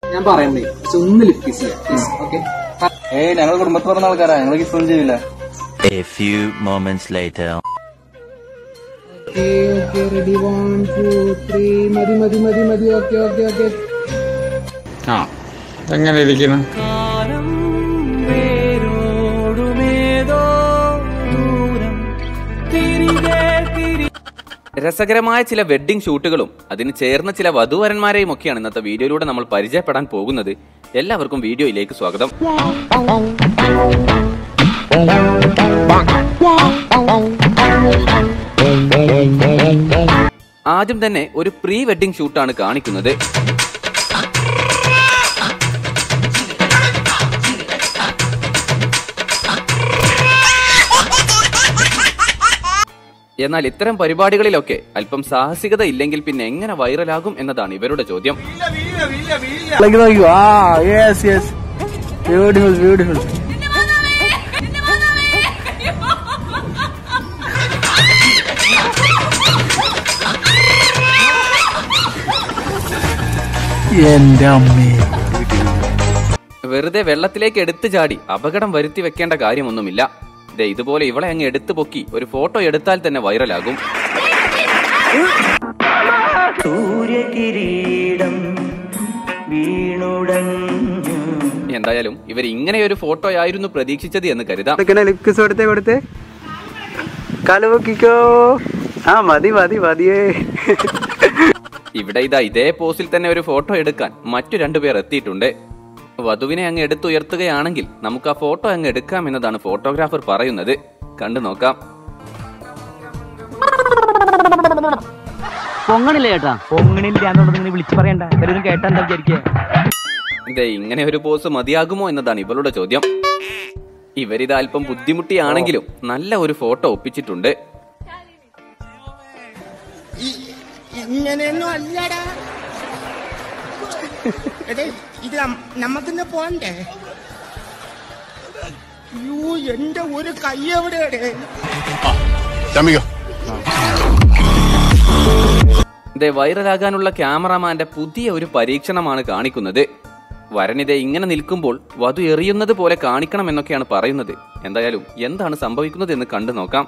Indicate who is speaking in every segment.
Speaker 1: ഞാൻ പറയണ്ടേ പക്ഷെ ഒന്ന് ലിഫ്റ്റ് ചെയ്യാം പ്ലീസ് ഓക്കെ
Speaker 2: ഏയ് ഞങ്ങൾ കുടുംബത്തിൽ പറഞ്ഞ ആൾക്കാരാ ഞങ്ങൾ കിസ്സൊന്നും ചെയ്യില്ല
Speaker 3: A few moments later.
Speaker 1: Okay okay ready one two three മതി മതി മതി മതി ഓക്കെ ഓക്കെ ഓക്കെ
Speaker 4: ആ എങ്ങനെ ഇരിക്കുന്നു
Speaker 5: രസകരമായ ചില വെഡ്ഡിംഗ് ഷൂട്ടുകളും അതിന് ചേർന്ന ചില വധുവരന്മാരെയും ഒക്കെയാണ് ഇന്നത്തെ വീഡിയോയിലൂടെ നമ്മൾ പരിചയപ്പെടാൻ പോകുന്നത് എല്ലാവർക്കും വീഡിയോയിലേക്ക് സ്വാഗതം ആദ്യം തന്നെ ഒരു പ്രീ വെഡ്ഡിംഗ് ഷൂട്ടാണ് കാണിക്കുന്നത് എന്നാൽ ഇത്തരം പരിപാടികളിലൊക്കെ അല്പം സാഹസികത ഇല്ലെങ്കിൽ പിന്നെ എങ്ങനെ വൈറലാകും എന്നതാണ് ഇവരുടെ ചോദ്യം
Speaker 2: ആ യെസ് യെസ് ബ്യൂട്ടിഫുൾ ബ്യൂട്ടിഫുൾ എന്റെ അമ്മേ
Speaker 5: വെറുതെ വെള്ളത്തിലേക്ക് എടുത്തു ചാടി അപകടം വരുത്തി വെക്കേണ്ട കാര്യമൊന്നുമില്ല ദേ ഇതുപോലെ ഇവളെ അങ്ങ് എടുത്തു പൊക്കി ഒരു ഫോട്ടോ എടുത്താൽ തന്നെ വൈറലാകും എന്തായാലും ഇവർ ഇങ്ങനെ ഒരു ഫോട്ടോയായിരുന്നു പ്രതീക്ഷിച്ചത് എന്ന് കരുതാം
Speaker 2: ലുക്കിസ് കൊടുത്തേ കൊടുത്തേ കലവക്കിക്കോ ആ മതി മതി മതിയേ
Speaker 5: ഇവിടെ ഇതാ ഇതേ പോസിൽ തന്നെ ഒരു ഫോട്ടോ എടുക്കാൻ മറ്റു രണ്ടുപേർ എത്തിയിട്ടുണ്ട് വധുവിനെ അങ്ങ് എടുത്തുയർത്തുകയാണെങ്കിൽ നമുക്ക് ആ ഫോട്ടോ അങ്ങ് എടുക്കാം എന്നതാണ് ഫോട്ടോഗ്രാഫർ പറയുന്നത് കണ്ടു നോക്കാം
Speaker 6: പൊങ്ങണില്ല ചേട്ടാ പൊങ്ങണില്ല എന്നുള്ളത് നിങ്ങൾ വിളിച്ചു പറയണ്ട എല്ലാവരും കേട്ടാ എന്താ വിചാരിക്കുക
Speaker 5: ദേ ഇങ്ങനെ ഒരു പോസ് മതിയാകുമോ എന്നതാണ് ഇവളുടെ ചോദ്യം ഇവരിത് അല്പം ബുദ്ധിമുട്ടിയാണെങ്കിലും നല്ല ഒരു ഫോട്ടോ ഒപ്പിച്ചിട്ടുണ്ട്
Speaker 7: ഇങ്ങനെയൊന്നും അല്ലടാ എടേ ഇത് നം- നമുക്കിന്ന് പോണ്ടേ അയ്യോ എന്റെ ഒരു കൈ എവിടെയാടേ
Speaker 5: ദേ വൈറലാകാനുള്ള ക്യാമറാമാന്റെ പുതിയ ഒരു പരീക്ഷണമാണ് കാണിക്കുന്നത് വരനിതെ ഇങ്ങനെ നിൽക്കുമ്പോൾ വധു എറിയുന്നത് പോലെ കാണിക്കണം എന്നൊക്കെയാണ് പറയുന്നത് എന്തായാലും എന്താണ് സംഭവിക്കുന്നത് എന്ന് കണ്ടു നോക്കാം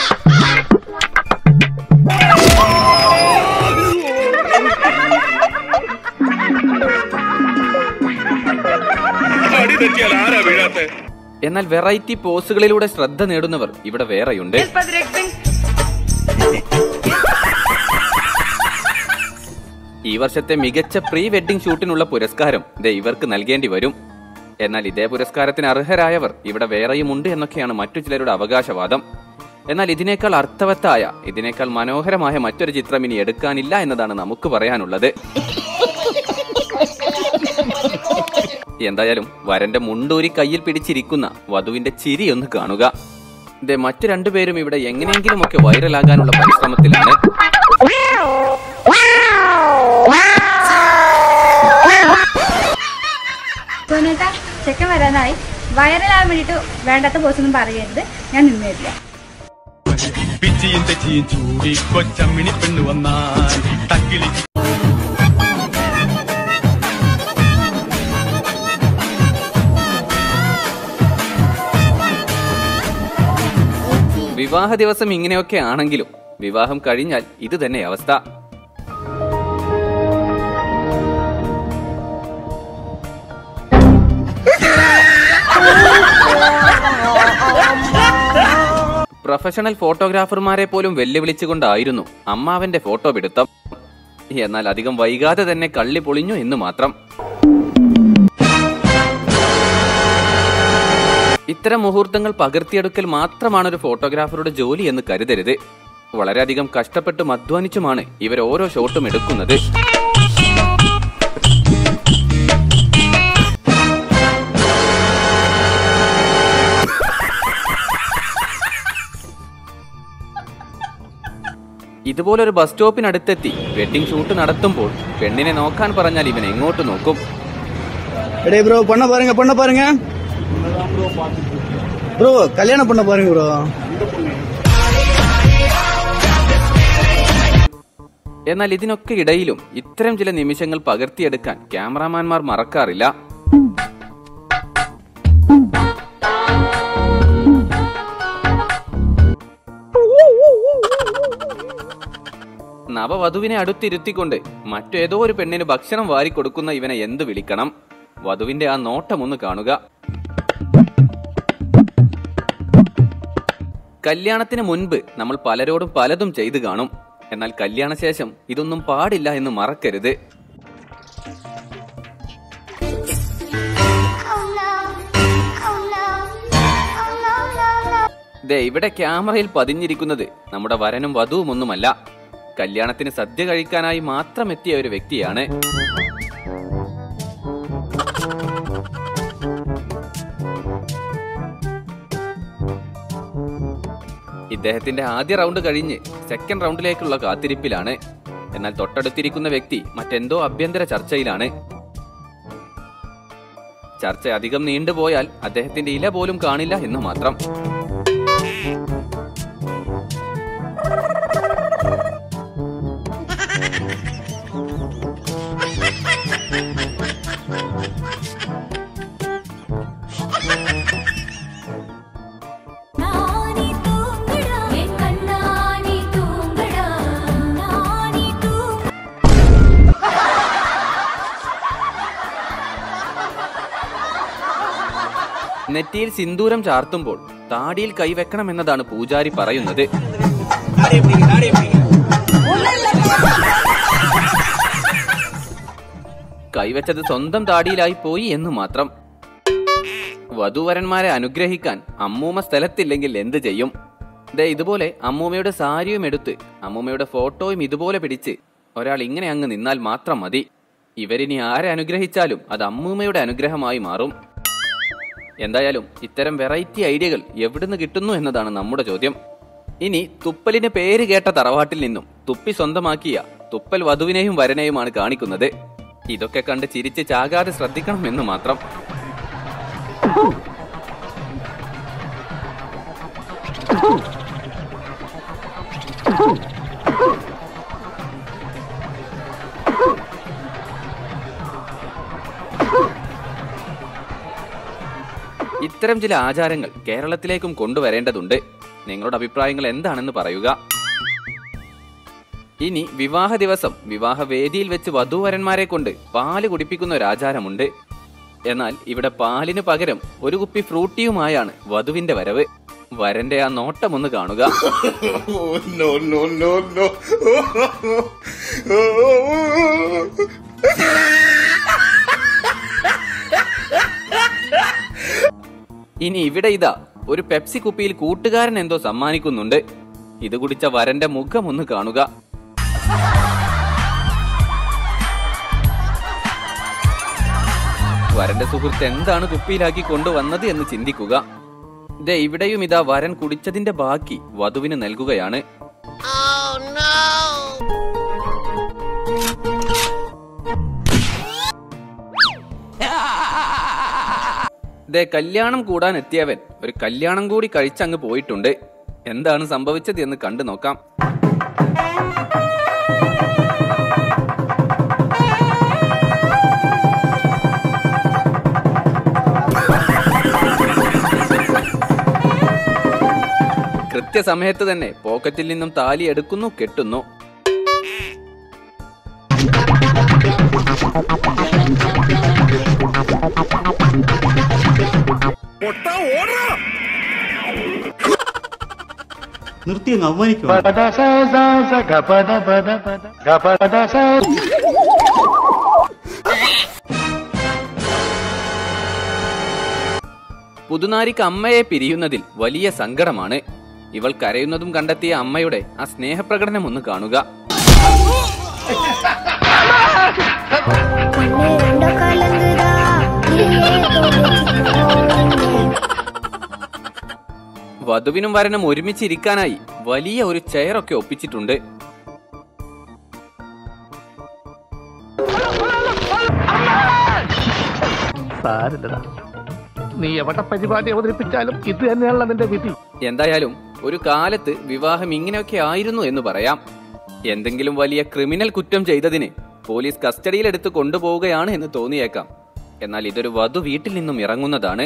Speaker 5: എന്നാൽ വെറൈറ്റി പോസുകളിലൂടെ ശ്രദ്ധ നേടുന്നവർ ഇവിടെ വേറെയുണ്ട് ഈ വർഷത്തെ മികച്ച പ്രീ വെഡ്ഡിംഗ് ഷൂട്ടിനുള്ള പുരസ്കാരം ദേ ഇവർക്ക് നൽകേണ്ടി വരും എന്നാൽ ഇതേ പുരസ്കാരത്തിന് അർഹരായവർ ഇവിടെ വേറെയുമുണ്ട് എന്നൊക്കെയാണ് മറ്റു ചിലരുടെ അവകാശവാദം എന്നാൽ ഇതിനേക്കാൾ അർത്ഥവത്തായ ഇതിനേക്കാൾ മനോഹരമായ മറ്റൊരു ചിത്രം ഇനി എടുക്കാനില്ല എന്നതാണ് നമുക്ക് പറയാനുള്ളത് എന്തായാലും വരന്റെ മുണ്ടൂരി കയ്യിൽ പിടിച്ചിരിക്കുന്ന വധുവിന്റെ ചിരി ഒന്ന് കാണുക ദേ മറ്റു രണ്ടുപേരും ഇവിടെ എങ്ങനെയെങ്കിലും ഒക്കെ വൈറലാകാനുള്ള പരിശ്രമത്തിലാണ്
Speaker 8: സോനേട്ടാ ചെക്കൻ വരാനായി വൈറലാകാൻ വേണ്ടിയിട്ട് വേണ്ടാത്ത പോസൊന്നും പറയരുത് ഞാൻ നിന്ന് തരില്ല
Speaker 9: പിച്ചിയും തെച്ചിയും ചൂടി കൊച്ചമ്മിണി പെണ്ണു വന്നാൽ തക്കിലി
Speaker 5: വിവാഹ ദിവസം ഇങ്ങനെയൊക്കെ ആണെങ്കിലും വിവാഹം കഴിഞ്ഞാൽ ഇത് തന്നെ അവസ്ഥ പ്രൊഫഷണൽ ഫോട്ടോഗ്രാഫർമാരെ പോലും വെല്ലുവിളിച്ചുകൊണ്ടായിരുന്നു അമ്മാവന്റെ ഫോട്ടോ പിടുത്തം എന്നാൽ അധികം വൈകാതെ തന്നെ കള്ളി പൊളിഞ്ഞു എന്ന് മാത്രം ഇത്തരം മുഹൂർത്തങ്ങൾ പകർത്തിയെടുക്കൽ മാത്രമാണ് ഒരു ഫോട്ടോഗ്രാഫറുടെ ജോലി എന്ന് കരുതരുത് വളരെയധികം കഷ്ടപ്പെട്ടും അധ്വാനിച്ചുമാണ് ഇവർ ഓരോ ഷോട്ടും എടുക്കുന്നത് ഇതുപോലൊരു ബസ് സ്റ്റോപ്പിനടുത്തെത്തി വെഡ്ഡിംഗ് ഷൂട്ട് നടത്തുമ്പോൾ പെണ്ണിനെ നോക്കാൻ പറഞ്ഞാൽ ഇവൻ എങ്ങോട്ട് നോക്കും
Speaker 2: എടേ ப்ரோ பண்ண பாருங்க பண்ண பாருங்க ப்ரோ கல்யாணம் பண்ண பாருங்க ப்ரோ
Speaker 5: എന്നാൽ ഇതിനൊക്കെ ഇടയിലും ഇത്തരം ചില നിമിഷങ്ങൾ പകർത്തിയെടുക്കാൻ ക്യാമറാമാൻമാർ മറക്കാറില്ല നവവധുവിനെ അടുത്തിരുത്തിക്കൊണ്ട് മറ്റേതോ ഒരു പെണ്ണിന് ഭക്ഷണം വാരിക്കൊടുക്കുന്ന ഇവനെ എന്ത് വിളിക്കണം വധുവിന്റെ ആ നോട്ടം ഒന്ന് കാണുക കല്യാണത്തിന് മുൻപ് നമ്മൾ പലരോടും പലതും ചെയ്തു കാണും എന്നാൽ കല്യാണശേഷം ഇതൊന്നും പാടില്ല എന്ന് മറക്കരുത് ദേ ഇവിടെ ക്യാമറയിൽ പതിഞ്ഞിരിക്കുന്നത് നമ്മുടെ വരനും വധുവും ഒന്നുമല്ല കല്യാണത്തിന് സദ്യ കഴിക്കാനായി മാത്രം എത്തിയ ഒരു വ്യക്തിയാണ് ഇദ്ദേഹത്തിന്റെ ആദ്യ റൗണ്ട് കഴിഞ്ഞ് സെക്കൻഡ് റൗണ്ടിലേക്കുള്ള കാത്തിരിപ്പിലാണ് എന്നാൽ തൊട്ടടുത്തിരിക്കുന്ന വ്യക്തി മറ്റെന്തോ അഭ്യന്തര ചർച്ചയിലാണ് ചർച്ച അധികം നീണ്ടുപോയാൽ അദ്ദേഹത്തിന്റെ ഇല പോലും കാണില്ല എന്ന് മാത്രം നെറ്റിയിൽ സിന്ദൂരം ചാർത്തുമ്പോൾ താടിയിൽ കൈവെക്കണം എന്നതാണ് പൂജാരി പറയുന്നത് കൈവച്ചത് സ്വന്തം താടിയിലായി പോയി എന്ന് മാത്രം വധുവരന്മാരെ അനുഗ്രഹിക്കാൻ അമ്മൂമ്മ സ്ഥലത്തില്ലെങ്കിൽ എന്ത് ചെയ്യും ദേ ഇതുപോലെ അമ്മൂമ്മയുടെ സാരിയും എടുത്ത് അമ്മൂമ്മയുടെ ഫോട്ടോയും ഇതുപോലെ പിടിച്ച് ഒരാൾ ഇങ്ങനെ അങ്ങ് നിന്നാൽ മാത്രം മതി ഇവരിനി ആരെ അനുഗ്രഹിച്ചാലും അത് അമ്മൂമ്മയുടെ അനുഗ്രഹമായി മാറും എന്തായാലും ഇത്തരം വെറൈറ്റി ഐഡിയകൾ എവിടുന്ന് കിട്ടുന്നു എന്നതാണ് നമ്മുടെ ചോദ്യം ഇനി തുപ്പലിന് പേര് കേട്ട തറവാട്ടിൽ നിന്നും തുപ്പി സ്വന്തമാക്കിയ തുപ്പൽ വധുവിനെയും വരനെയുമാണ് കാണിക്കുന്നത് ഇതൊക്കെ കണ്ട് ചിരിച്ച് ചാകാതെ ശ്രദ്ധിക്കണം എന്ന് മാത്രം ഇത്തരം ചില ആചാരങ്ങൾ കേരളത്തിലേക്കും കൊണ്ടുവരേണ്ടതുണ്ട് നിങ്ങളുടെ അഭിപ്രായങ്ങൾ എന്താണെന്ന് പറയുക ഇനി വിവാഹ ദിവസം വിവാഹ വേദിയിൽ വെച്ച് വധൂവരന്മാരെ കൊണ്ട് പാല് കുടിപ്പിക്കുന്ന ഒരു ആചാരമുണ്ട് എന്നാൽ ഇവിടെ പാലിന് പകരം ഒരു കുപ്പി ഫ്രൂട്ടിയുമായാണ് വധുവിന്റെ വരവ് വരന്റെ ആ നോട്ടം ഒന്ന് കാണുക
Speaker 9: no, no, no, no.
Speaker 5: ഇനി ഇവിടെ ഇതാ ഒരു പെപ്സി കുപ്പിയിൽ കൂട്ടുകാരൻ എന്തോ സമ്മാനിക്കുന്നുണ്ട് ഇത് കുടിച്ച വരന്റെ മുഖം ഒന്ന് കാണുക വരന്റെ സുഹൃത്ത് എന്താണ് കുപ്പിയിലാക്കി കൊണ്ടുവന്നത് എന്ന് ചിന്തിക്കുക ദേ ഇവിടെയും ഇതാ വരൻ കുടിച്ചതിന്റെ ബാക്കി വധുവിന് നൽകുകയാണ് ദേ കല്യാണം കൂടാൻ എത്തിയവൻ ഒരു കല്യാണം കൂടി കഴിച്ചങ്ങ് പോയിട്ടുണ്ട് എന്താണ് സംഭവിച്ചത് എന്ന് കണ്ടു നോക്കാം കൃത്യസമയത്ത് തന്നെ പോക്കറ്റിൽ നിന്നും താലി എടുക്കുന്നു കെട്ടുന്നു
Speaker 2: നിർത്തി അങ്ങ് അവമാനിക്കുക
Speaker 5: പുതുനാരിക്ക് അമ്മയെ പിരിയുന്നതിൽ വലിയ സങ്കടമാണ് ഇവൾ കരയുന്നതും കണ്ടെത്തിയ അമ്മയുടെ ആ സ്നേഹപ്രകടനം ഒന്ന് കാണുക വധുവിനും വരനും ഒരുമിച്ചിരിക്കാനായി വലിയ ഒരു ചെയറൊക്കെ ഒപ്പിച്ചിട്ടുണ്ട്
Speaker 6: നീ എവിടെ പരിപാടി അവതരിപ്പിച്ചാലും ഇത് തന്നെയാണല്ലോ നിന്റെ വിധി
Speaker 5: എന്തായാലും ഒരു കാലത്ത് വിവാഹം ഇങ്ങനെയൊക്കെ ആയിരുന്നു എന്ന് പറയാം എന്തെങ്കിലും വലിയ ക്രിമിനൽ കുറ്റം ചെയ്തതിന് പോലീസ് കസ്റ്റഡിയിലെടുത്ത് കൊണ്ടുപോവുകയാണ് എന്ന് തോന്നിയേക്കാം എന്നാൽ ഇതൊരു വധു വീട്ടിൽ നിന്നും ഇറങ്ങുന്നതാണ്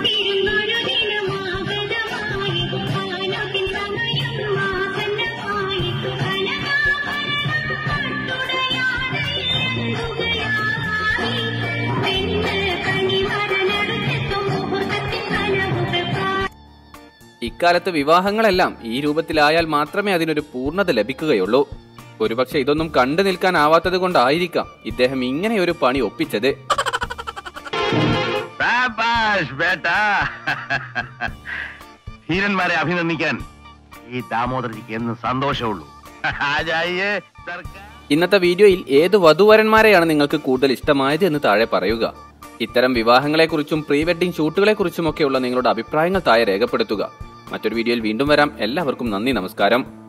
Speaker 5: ഇക്കാലത്ത് വിവാഹങ്ങളെല്ലാം ഈ രൂപത്തിലായാൽ മാത്രമേ അതിനൊരു പൂർണ്ണത ലഭിക്കുകയുള്ളൂ ഒരുപക്ഷെ ഇതൊന്നും കണ്ടു നിൽക്കാനാവാത്തത് കൊണ്ടായിരിക്കാം ഇദ്ദേഹം ഇങ്ങനെ ഒരു പണി ഒപ്പിച്ചത്
Speaker 10: സാബാഷ് ബേട്ടാ ധീരന്മാരെ അഭിനന്ദിക്കാൻ ഈ ദാമോദരജിക്ക് എന്ന് സന്തോഷമുള്ളൂ ആജായേ സർക്കാർ
Speaker 5: ഇന്നത്തെ വീഡിയോയിൽ ഏത് വധുവരന്മാരെയാണ് നിങ്ങൾക്ക് കൂടുതൽ ഇഷ്ടമായത് എന്ന് താഴെ പറയുക ഇത്തരം വിവാഹങ്ങളെക്കുറിച്ചും പ്രീ വെഡിംഗ് ഷൂട്ടുകളെക്കുറിച്ചുമൊക്കെയുള്ള നിങ്ങളുടെ അഭിപ്രായങ്ങൾ താഴെ രേഖപ്പെടുത്തുക മറ്റൊരു വീഡിയോയിൽ വീണ്ടും വരാം എല്ലാവർക്കും നന്ദി നമസ്കാരം